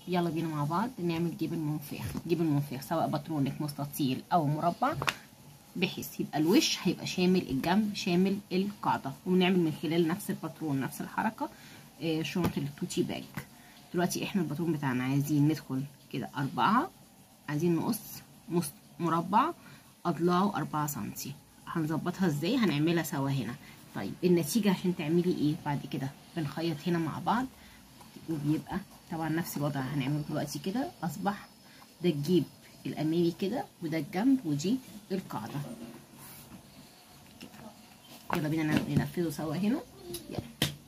يلا بينا مع بعض نعمل جبن منفاخ جبن منفاخ سواء باترونك مستطيل او مربع بحيث يبقى الوش هيبقى شامل الجنب شامل القاعدة ونعمل من خلال نفس الباترون نفس الحركة آه، شنط التوتي باج دلوقتي احنا الباترون بتاعنا عايزين ندخل كده أربعة عايزين نقص مس- مربع أضلاعه أربعة سنتي هنظبطها ازاي هنعملها سوا هنا طيب النتيجة عشان تعملي ايه بعد كده بنخيط هنا مع بعض وبيبقى طبعا نفس الوضع هنعمله دلوقتي كده أصبح ده الجيب الأمامي كده وده الجنب ودي القاعدة كده يلا بينا ننفذه سوا هنا يلا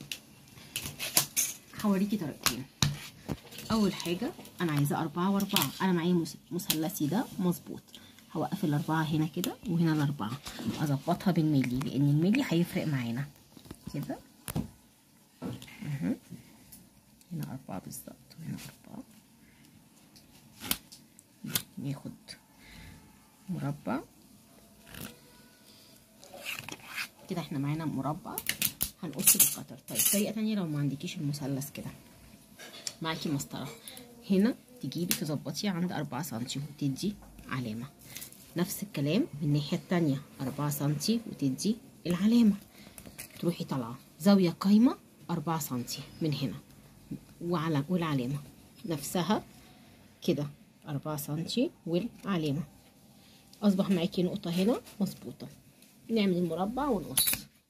هوريكي طريقتين اول حاجه انا عايزه أربعة وأربعة انا معايا مس- مثلثي ده مظبوط هوقف الأربعة هنا كده وهنا الأربعة أظبطها بالملي لأن الملي هيفرق معانا كده مهم. هنا أربعة بالظبط وهنا أربعة ناخد مربع كده احنا معانا مربع هنقص بالقطر طيب طريقة تانية لو ما عندكيش المثلث كده معاكي مسطرة هنا تجيبي تظبطيه عند أربعة سنتي وتدي علامة نفس الكلام من الناحية التانية أربعة سنتي وتدي العلامة تروحي طالعة زاوية قايمة أربعة سنتي من هنا وعلى والعلامة نفسها كده أربعة سنتي والعلامة أصبح معاكي نقطة هنا مظبوطة نعمل المربع ونقص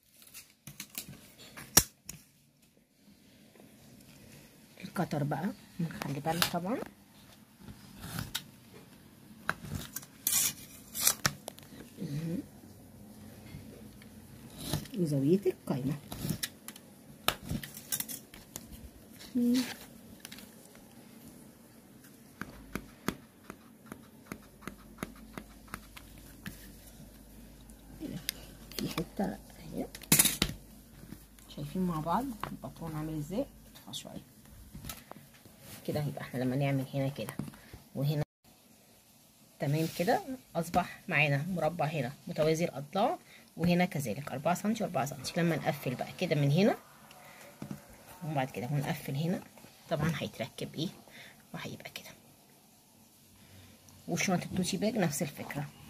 القطر بقى نخلي بالك طبعا مهم. وزاوية القايمة مم. في حتة اهي شايفين مع بعض البطون عامل ازاي ارفع شوية كده يبقى احنا لما نعمل هنا كده وهنا تمام كده اصبح معانا مربع هنا متوازي الاضلاع وهنا كذلك أربعة سنتي وأربعة سنتي لما نقفل بقى كده من هنا وبعد كده ونقفل هنا طبعا هيتركب ايه وهيبقى كده وشنطة التوتي باج نفس الفكرة